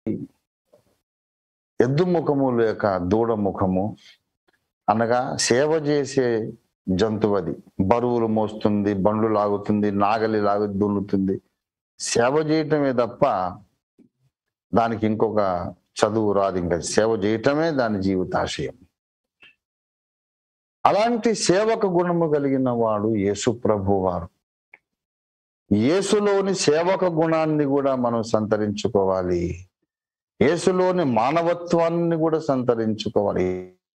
ఎద్దు ముఖము లేక దూడ ముఖము అనగా సేవ చేసే జంతువు అది బరువులు మోస్తుంది బండ్లు లాగుతుంది నాగలి లాగు దున్నుతుంది సేవ చేయటమే తప్ప దానికి ఇంకొక చదువు రాదు ఇంకా సేవ చేయటమే దాని జీవితాశయం అలాంటి సేవక గుణము కలిగిన వాడు యేసు ప్రభు వారు యేసులోని సేవక గుణాన్ని కూడా మనం సంతరించుకోవాలి యేసులోని మానవత్వాన్ని కూడా సంతరించుకోవాలి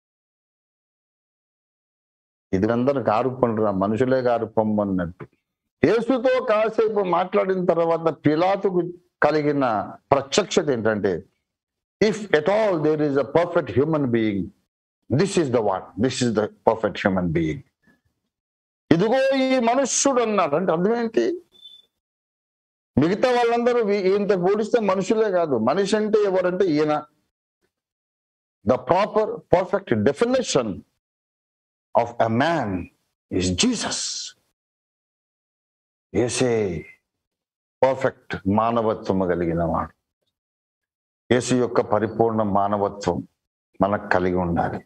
ఇది అందరు కారు పండురా మనుషులే కారు పొమ్మన్నట్టు యేసుతో కాసేపు మాట్లాడిన తర్వాత పిలాతుకు కలిగిన ప్రత్యక్షత ఏంటంటే if at all there is a perfect human being this is the one this is the perfect human being ఇదిగో ఈ మనుష్యుడు అన్నాడు అంటే అర్థం ఏంటి మిగతా వాళ్ళందరూ వీ- ఈయనతో పోలిస్తే మనుషులే కాదు మనిషి అంటే ఎవరంటే ఈయన the proper perfect definition of a man is Jesus ఏసే పర్ఫెక్ట్ మానవత్వము కలిగిన వాడు యేసు యొక్క పరిపూర్ణ మానవత్వం మనకు కలిగి ఉండాలి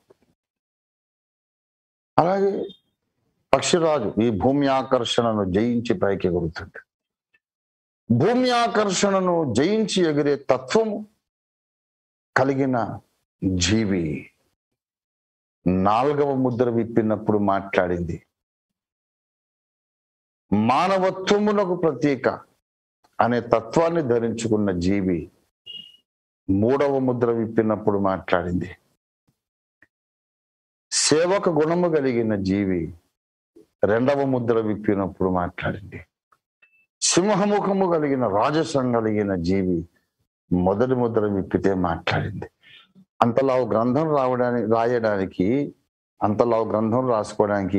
అలాగే పక్షిరాజు ఈ భూమి ఆకర్షణను జయించి పైకి ఎగురుతుంది భూమి ఆకర్షణను జయించి ఎగిరే తత్వము కలిగిన జీవి నాలుగవ ముద్ర విప్పినప్పుడు మాట్లాడింది మానవత్వమునకు ప్రతీక అనే తత్వాన్ని ధరించుకున్న జీవి మూడవ ముద్ర విప్పినప్పుడు మాట్లాడింది సేవక గుణము కలిగిన జీవి రెండవ ముద్ర విప్పినప్పుడు మాట్లాడింది సింహముఖము కలిగిన రాజసం కలిగిన జీవి మొదటి ముద్ర విప్పితే మాట్లాడింది అంతలా ఓ గ్రంథం రావడానికి రాయడానికి అంతలా ఓ గ్రంథం రాసుకోవడానికి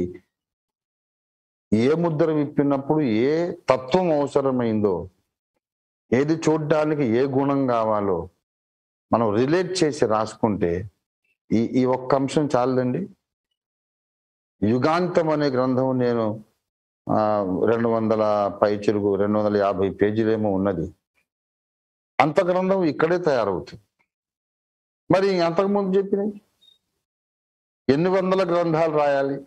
ఏ ముద్ర విప్పినప్పుడు ఏ తత్వం అవసరమైందో ఏది చూడడానికి ఏ గుణం కావాలో మనం రిలేట్ చేసి రాసుకుంటే ఈ ఈ ఒక్క అంశం చాలదండి యుగాంతం అనే గ్రంథం నేను ఆ, రెండు వందల పైచిరుగు రెండు వందల యాభై పేజీలేమో ఉన్నది అంత గ్రంథం ఇక్కడే తయారవుతుంది మరి అంతకుముందు చెప్పినాయి ఎన్ని వందల గ్రంథాలు రాయాలి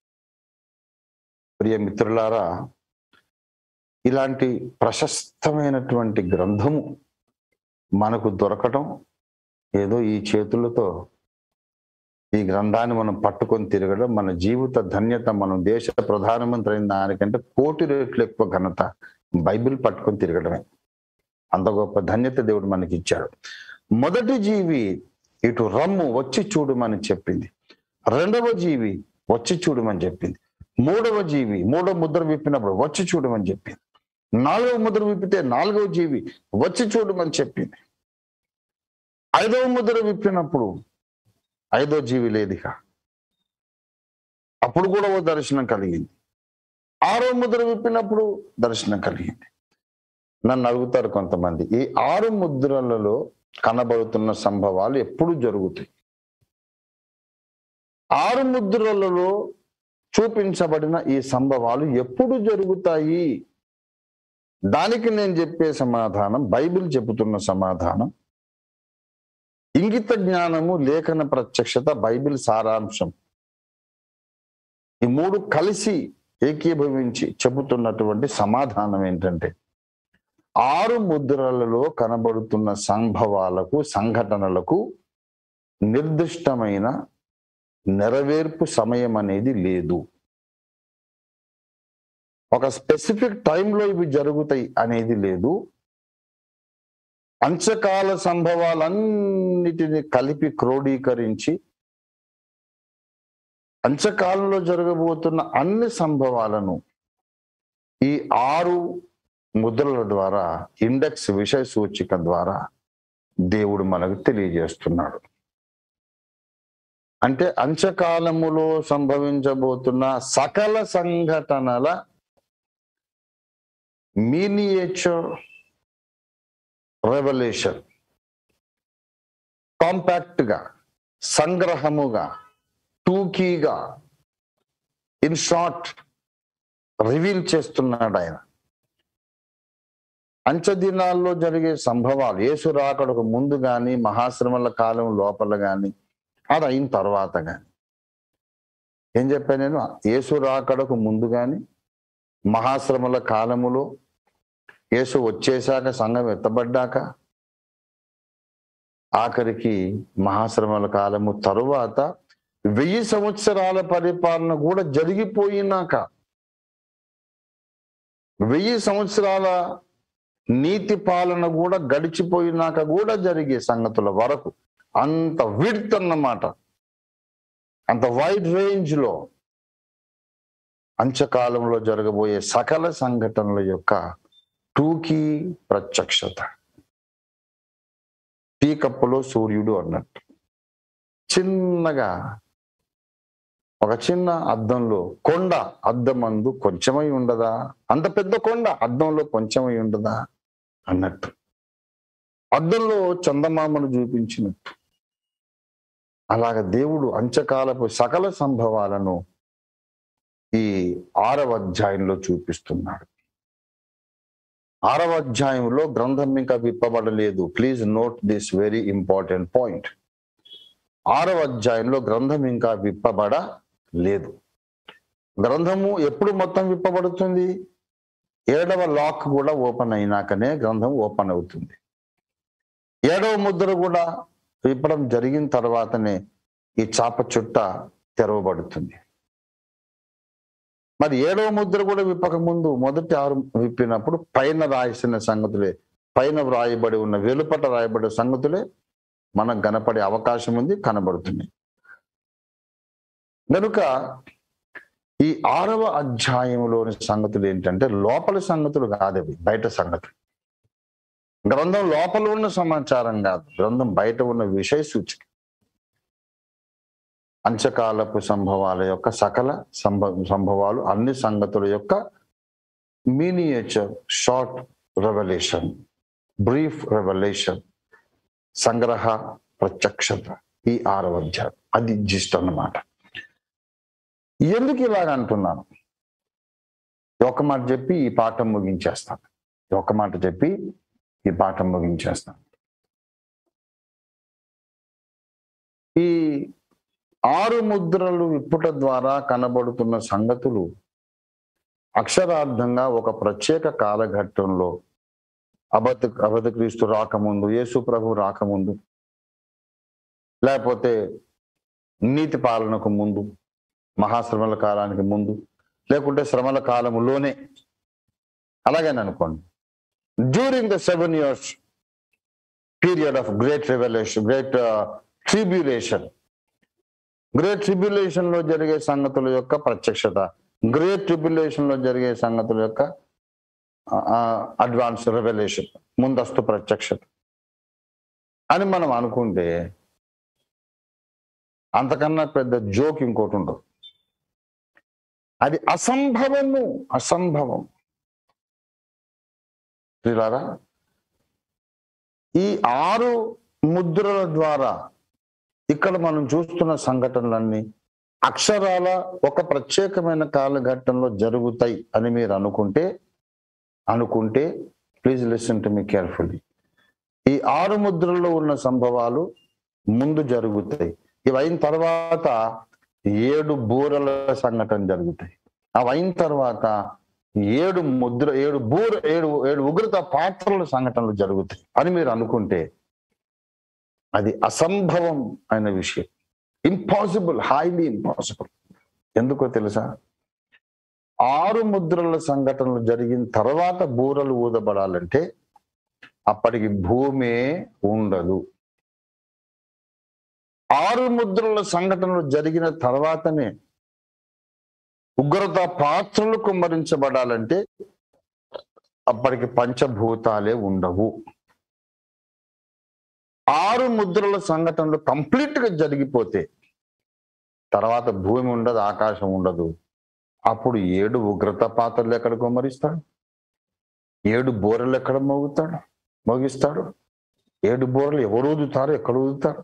ప్రియ మిత్రులారా ఇలాంటి ప్రశస్తమైనటువంటి గ్రంథము మనకు దొరకటం ఏదో ఈ చేతులతో ఈ గ్రంథాన్ని మనం పట్టుకొని తిరగడం మన జీవిత ధన్యత మనం దేశ ప్రధానమంత్రి అయిన దానికంటే కోటి రెట్లు ఎక్కువ ఘనత బైబిల్ పట్టుకొని తిరగడమే అంత గొప్ప ధన్యత దేవుడు మనకి ఇచ్చాడు మొదటి జీవి ఇటు రమ్ము వచ్చి చూడమని చెప్పింది రెండవ జీవి వచ్చి చూడమని చెప్పింది మూడవ జీవి మూడవ ముద్ర విప్పినప్పుడు వచ్చి చూడమని చెప్పింది నాలుగవ ముద్ర విప్పితే నాలుగవ జీవి వచ్చి చూడమని చెప్పింది ఐదవ ముద్ర విప్పినప్పుడు ఐదో జీవి లేదిక అప్పుడు కూడా ఓ దర్శనం కలిగింది ఆరో ముద్ర విప్పినప్పుడు దర్శనం కలిగింది నన్ను అడుగుతారు కొంతమంది ఈ ఆరు ముద్రలలో కనబడుతున్న సంభవాలు ఎప్పుడు జరుగుతాయి ఆరు ముద్రలలో చూపించబడిన ఈ సంభవాలు ఎప్పుడు జరుగుతాయి దానికి నేను చెప్పే సమాధానం బైబిల్ చెబుతున్న సమాధానం ఇంగిత జ్ఞానము లేఖన ప్రత్యక్షత బైబిల్ సారాంశం ఈ మూడు కలిసి ఏకీభవించి చెబుతున్నటువంటి సమాధానం ఏంటంటే ఆరు ముద్రలలో కనబడుతున్న సంభవాలకు సంఘటనలకు నిర్దిష్టమైన నెరవేర్పు సమయం అనేది లేదు ఒక స్పెసిఫిక్ టైంలో ఇవి జరుగుతాయి అనేది లేదు అంచకాల సంభవాలన్నిటిని కలిపి క్రోడీకరించి అంచకాలంలో జరగబోతున్న అన్ని సంభవాలను ఈ ఆరు ముద్రల ద్వారా ఇండెక్స్ విషయ సూచిక ద్వారా దేవుడు మనకు తెలియజేస్తున్నాడు అంటే అంచకాలములో సంభవించబోతున్న సకల సంఘటనల మీనియేచర్ రెవల్యూషన్ కాంపాక్ట్ గా సంగ్రహముగా టూకీగా ఇన్ షార్ట్ రివీల్ చేస్తున్నాడు ఆయన అంచె దినాల్లో జరిగే సంభవాలు యేసు రాకడకు ముందు గాని మహాశ్రమల కాలం లోపల గాని అది అయిన తర్వాత గాని ఏం చెప్పాను నేను యేసు రాకడకు ముందు గాని మహాశ్రమల కాలములో యేసు వచ్చేశాక సంఘం ఎత్తబడ్డాక ఆఖరికి మహాశ్రమల కాలము తరువాత వెయ్యి సంవత్సరాల పరిపాలన కూడా జరిగిపోయినాక వెయ్యి సంవత్సరాల నీతి పాలన కూడా గడిచిపోయినాక కూడా జరిగే సంగతుల వరకు అంత విడ్త్ అన్నమాట అంత వైడ్ రేంజ్ లో అంచకాలంలో జరగబోయే సకల సంఘటనల యొక్క టూకీ ప్రత్యక్షత టీ కప్పులో సూర్యుడు అన్నట్టు చిన్నగా ఒక చిన్న అద్దంలో కొండ అద్దమందు కొంచెమై ఉండదా అంత పెద్ద కొండ అద్దంలో కొంచెమై ఉండదా అన్నట్టు అద్దంలో చందమామను చూపించినట్టు అలాగ దేవుడు అంచకాలపు సకల సంభవాలను ఈ ఆరవ అధ్యాయంలో చూపిస్తున్నాడు ఆరవ అధ్యాయంలో గ్రంథం ఇంకా విప్పబడలేదు please note this very important point ఆరవ అధ్యాయంలో గ్రంథం ఇంకా విప్పబడ లేదు గ్రంథము ఎప్పుడు మొత్తం విప్పబడుతుంది ఏడవ లాక్ కూడా ఓపెన్ అయినాకనే గ్రంథం ఓపెన్ అవుతుంది ఏడవ ముద్ర కూడా విప్పడం జరిగిన తర్వాతనే ఈ చాప చుట్ట తెరవబడుతుంది మరి ఏడవ ముద్ర కూడా విప్పక ముందు మొదటి ఆరు విప్పినప్పుడు పైన రాసిన సంగతులే పైన వ్రాయబడి ఉన్న వెలుపట రాయబడే సంగతులే మనకు కనపడే అవకాశం ఉంది కనబడుతున్నాయి కనుక ఈ ఆరవ అధ్యాయంలోని సంగతులు ఏంటంటే లోపల సంగతులు కాదవి బయట సంగతులు గ్రంథం లోపల ఉన్న సమాచారం కాదు గ్రంథం బయట ఉన్న విషయ సూచిక అంచకాలపు సంభవాల యొక్క సకల సంభ సంభవాలు అన్ని సంగతుల యొక్క miniature short revolution brief revolution సంగ్రహ ప్రత్యక్షత ఈ ఆరవ అధ్యాయం అది జిస్ట్ అన్నమాట ఎందుకు ఇలాగ అంటున్నాను ఒక మాట చెప్పి ఈ పాఠం ముగించేస్తాను ఒక మాట చెప్పి ఈ పాఠం ముగించేస్తాను ఈ ఆరు ముద్రలు విప్పుట ద్వారా కనబడుతున్న సంగతులు అక్షరార్థంగా ఒక ప్రత్యేక కాలఘట్టంలో అబద్ధ అబద్ధ క్రీస్తు రాకముందు యేసు ప్రభు రాకముందు లేకపోతే నీతి పాలనకు ముందు మహాశ్రమల కాలానికి ముందు లేకుంటే శ్రమల కాలములోనే అలాగని అనుకోండి during the seven years period of great revolution great tribulation great tribulation లో జరిగే సంగతుల యొక్క ప్రత్యక్షత గ్రేట్ ట్రిబ్యులేషన్ లో జరిగే సంగతుల యొక్క అడ్వాన్స్ రెవల్యూషన్ ముందస్తు ప్రత్యక్షత అని మనం అనుకుంటే అంతకన్నా పెద్ద జోక్ ఇంకోటి ఉండదు అది అసంభవము అసంభవం ప్రియులారా ఈ ఆరు ముద్రల ద్వారా ఇక్కడ మనం చూస్తున్న సంఘటనలన్నీ అక్షరాల ఒక ప్రత్యేకమైన కాలఘట్టంలో జరుగుతాయి అని మీరు అనుకుంటే అనుకుంటే please listen to me carefully ఈ ఆరు ముద్రల్లో ఉన్న సంభవాలు ముందు జరుగుతాయి ఇవి అయిన తర్వాత ఏడు బూరల సంఘటన జరుగుతాయి అవి అయిన తర్వాత ఏడు ముద్ర ఏడు బూర ఏడు ఏడు ఉగ్రత పాత్రల సంఘటనలు జరుగుతాయి అని మీరు అనుకుంటే అది అసంభవం అయిన విషయం ఇంపాసిబుల్ హైలీ ఇంపాసిబుల్ ఎందుకో తెలుసా ఆరు ముద్రల సంఘటనలు జరిగిన తర్వాత బూరలు ఊదబడాలంటే అప్పటికి భూమే ఉండదు ఆరు ముద్రల సంఘటనలు జరిగిన తర్వాతనే ఉగ్రత పాత్రలు కుమ్మరించబడాలంటే అప్పటికి పంచభూతాలే ఉండవు ఆరు ముద్రల సంఘటనలు కంప్లీట్ గా జరిగిపోతే తర్వాత భూమి ఉండదు ఆకాశం ఉండదు అప్పుడు ఏడు ఉగ్రత పాత్రలు ఎక్కడ కుమ్మరిస్తాడు ఏడు బోరలు ఎక్కడ మోగుతాడు మోగిస్తాడు ఏడు బోరలు ఎవరు ఊదుతారు ఎక్కడ ఊదుతారు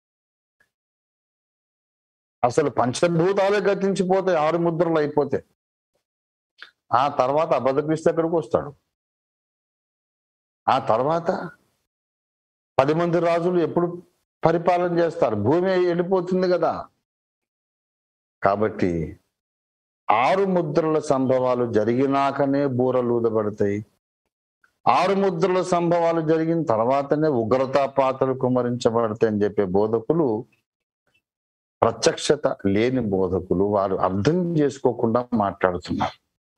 అసలు పంచభూతాలే గతించిపోతాయి ఆరు ముద్రలు అయిపోతే ఆ తర్వాత అబద్ధక్రీస్తు ఎక్కడికి వస్తాడు ఆ తర్వాత పది మంది రాజులు ఎప్పుడు పరిపాలన చేస్తారు భూమి వెళ్ళిపోతుంది కదా కాబట్టి ఆరు ముద్రల సంభవాలు జరిగినాకనే బూరలు ఊదబడతాయి ఆరు ముద్రల సంభవాలు జరిగిన తర్వాతనే ఉగ్రతా పాత్రలు కుమరించబడతాయి అని చెప్పే బోధకులు ప్రత్యక్షత లేని బోధకులు వారు అర్థం చేసుకోకుండా మాట్లాడుతున్నారు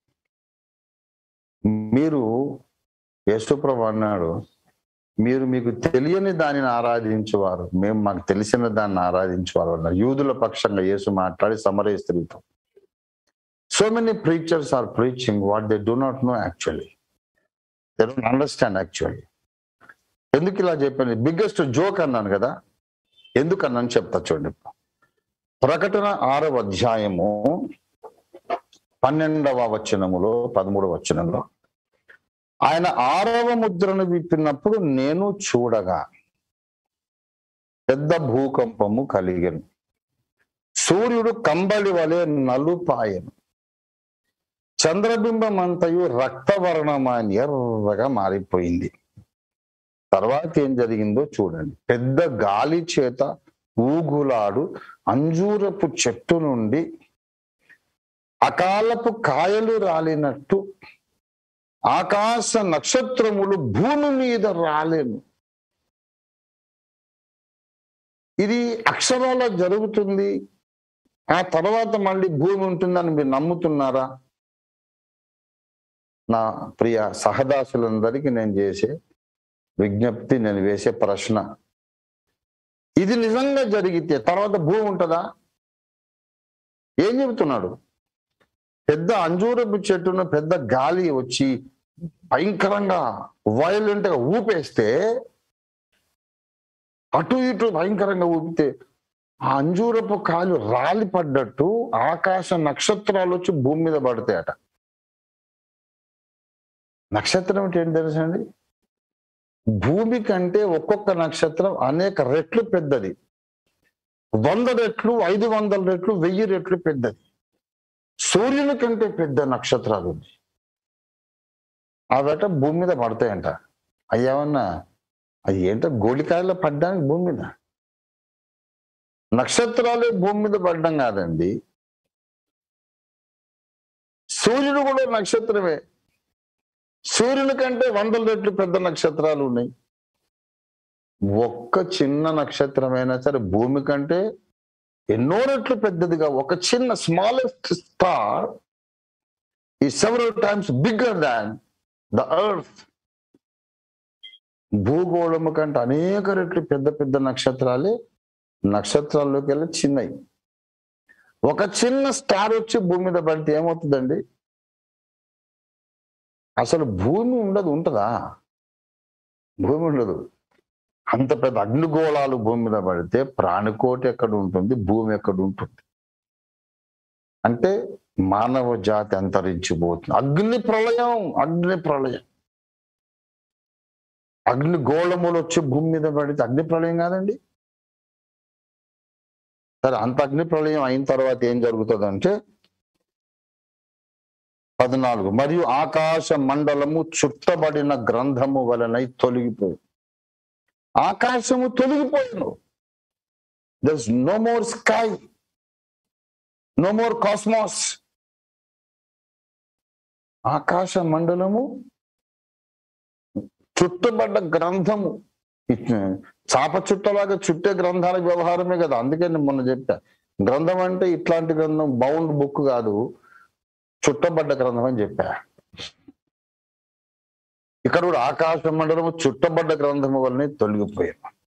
మీరు యేసుప్రభు అన్నాడు మీరు మీకు తెలియని దానిని ఆరాధించేవారు మేము మాకు తెలిసిన దాన్ని ఆరాధించేవారు అన్నారు యూదుల పక్షంగా యేసు మాట్లాడి సమరయ స్త్రీతో so many preachers are preaching what they do not know actually they don't understand actually ఎందుకు ఇలా చెప్పాను బిగ్గెస్ట్ జోక్ అన్నాను కదా ఎందుకు అన్నాను చెప్తా చూడండి ప్రకటన ఆరవ అధ్యాయము పన్నెండవ వచనములో పదమూడవ వచనంలో ఆయన ఆరవ ముద్రను విప్పినప్పుడు నేను చూడగా పెద్ద భూకంపము కలిగను సూర్యుడు కంబళి వలె నలుపాయను చంద్రబింబం అంతయు రక్తవర్ణమాని ఎర్రగా మారిపోయింది తర్వాత ఏం జరిగిందో చూడండి పెద్ద గాలి చేత ఊగులాడు అంజూరపు చెట్టు నుండి అకాలపు కాయలు రాలినట్టు ఆకాశ నక్షత్రములు భూమి మీద రాలేను ఇది అక్షరాల జరుగుతుంది ఆ తర్వాత మళ్ళీ భూమి ఉంటుందని మీరు నమ్ముతున్నారా నా ప్రియ సహదాసులందరికీ నేను చేసే విజ్ఞప్తి నేను వేసే ప్రశ్న ఇది నిజంగా జరిగితే తర్వాత భూమి ఉంటుందా ఏం చెబుతున్నాడు పెద్ద అంజూరపు చెట్టును పెద్ద గాలి వచ్చి భయంకరంగా వైలెంట్ గా ఊపేస్తే అటు ఇటు భయంకరంగా ఊపితే ఆ అంజూరపు కాలు రాలి పడ్డట్టు ఆకాశ నక్షత్రాలు వచ్చి భూమి మీద పడతాయట నక్షత్రం అంటే ఏంటి తెలుసండి భూమి కంటే ఒక్కొక్క నక్షత్రం అనేక రెట్లు పెద్దది వంద రెట్లు ఐదు వందల రెట్లు వెయ్యి రెట్లు పెద్దది సూర్యుని కంటే పెద్ద నక్షత్రాలు ఉంది అవట భూమి మీద పడతాయంట అయ్యామన్నా అది ఏంటో గోళికాయలో పడ్డానికి భూమి మీద నక్షత్రాలే భూమి మీద పడ్డం కాదండి సూర్యుడు కూడా నక్షత్రమే సూర్యుని కంటే వందల రెట్లు పెద్ద నక్షత్రాలు ఉన్నాయి ఒక్క చిన్న నక్షత్రమైనా సరే భూమి కంటే ఎన్నో రెట్లు పెద్దదిగా ఒక చిన్న స్మాలెస్ట్ స్టార్ ఈ several times bigger than the earth భూగోళము కంటే అనేక రెట్లు పెద్ద పెద్ద నక్షత్రాలే నక్షత్రాల్లోకి వెళ్ళి చిన్నవి ఒక చిన్న స్టార్ వచ్చి భూమి మీద పడితే ఏమవుతుందండి అసలు భూమి ఉండదు ఉంటుందా భూమి ఉండదు అంత పెద్ద అగ్నిగోళాలు భూమి మీద పడితే ప్రాణికోటి ఎక్కడ ఉంటుంది భూమి ఎక్కడ ఉంటుంది అంటే మానవ జాతి అంతరించిపోతుంది అగ్ని ప్రళయం అగ్ని ప్రళయం అగ్ని గోళములు వచ్చి భూమి మీద పడితే అగ్ని ప్రళయం కాదండి సరే అంత అగ్ని ప్రళయం అయిన తర్వాత ఏం జరుగుతుందంటే పద్నాలుగు మరియు ఆకాశ మండలము చుట్టబడిన గ్రంథము వలనై తొలగిపోయి ఆకాశము తొలగిపోయాను thus no more sky no more cosmos ఆకాశ మండలము చుట్టబడ్డ గ్రంథము చాప చుట్టలాగా చుట్టే గ్రంథాల వ్యవహారమే కదా అందుకే నేను మొన్న చెప్పా గ్రంథం అంటే ఇట్లాంటి గ్రంథం బౌండ్ బుక్ కాదు చుట్టబడ్డ గ్రంథం అని చెప్పా ఇక్కడ కూడా ఆకాశ మండలము చుట్టబడ్డ గ్రంథము వల్లనే తొలగిపోయాను